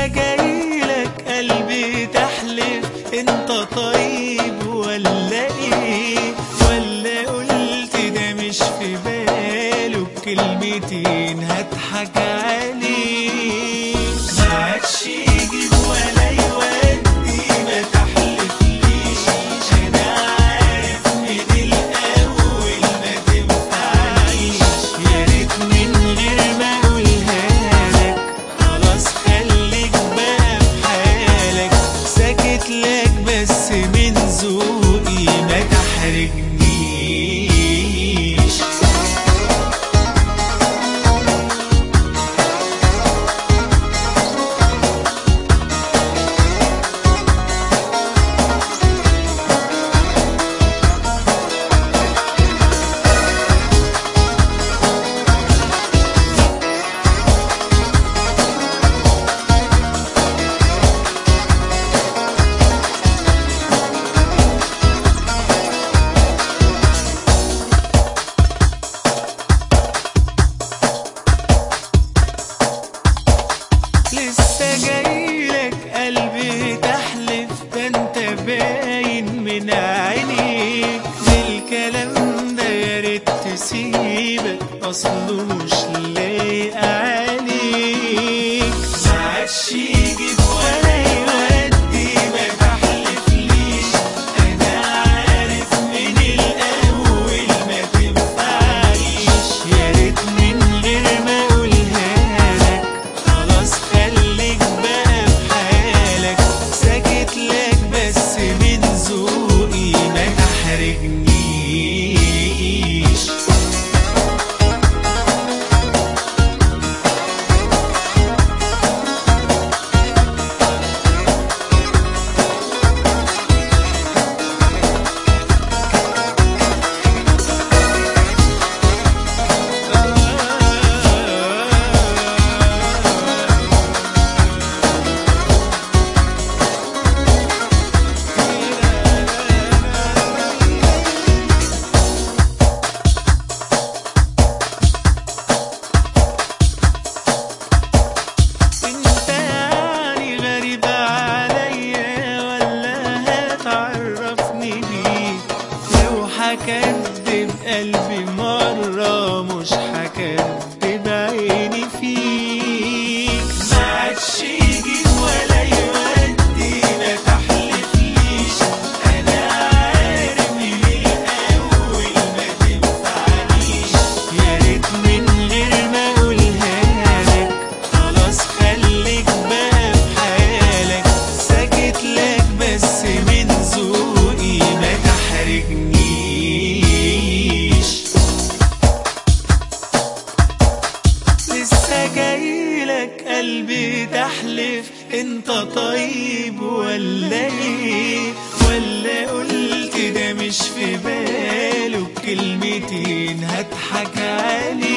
جايلك قلبي تحلف انت طيب ولا ايه ولا قلت ده مش في باله بكلمتين هضحك عليه ما عادش يجيب ولا يودي ما تحلفليش انا عارف من الاول ما تنفعيش يا ريت من غير ما اقولها لك خلاص خليك بقى في حالك ساكت لك بس من ذوقي ما تحرجنيش لسه جايلك قلبي تحلف ده انت باين من عينيك بالكلام ده يا ريت تسيبك اصله مش لايق عليك ما عادش يجيب ولا يودي ما تحلفليش انا عارف من الاول ما تنفعيش يا ريت من غير ما اقولها لك خلاص خليك بقى في حالك ساكت لك بس من ذوقي ما تحرجنيش انت يعني غريب عليا ولا هتعرفني بيك لو هكدب قلبي مرة مش هكدب عيني فيك ما عادش يجيب ولا يودي ما تحلفليش انا عارف من الاول ما تنفعنيش يا ريت من غير ما اقولها لك خلاص خليك بقى في حالك ساكت لك بس من ذوقي ما تحرجنيش لسه جايلك قلبي تحلف انت طيب ولا ايه ولا قلت ده مش في باله بكلمتين هضحك عليه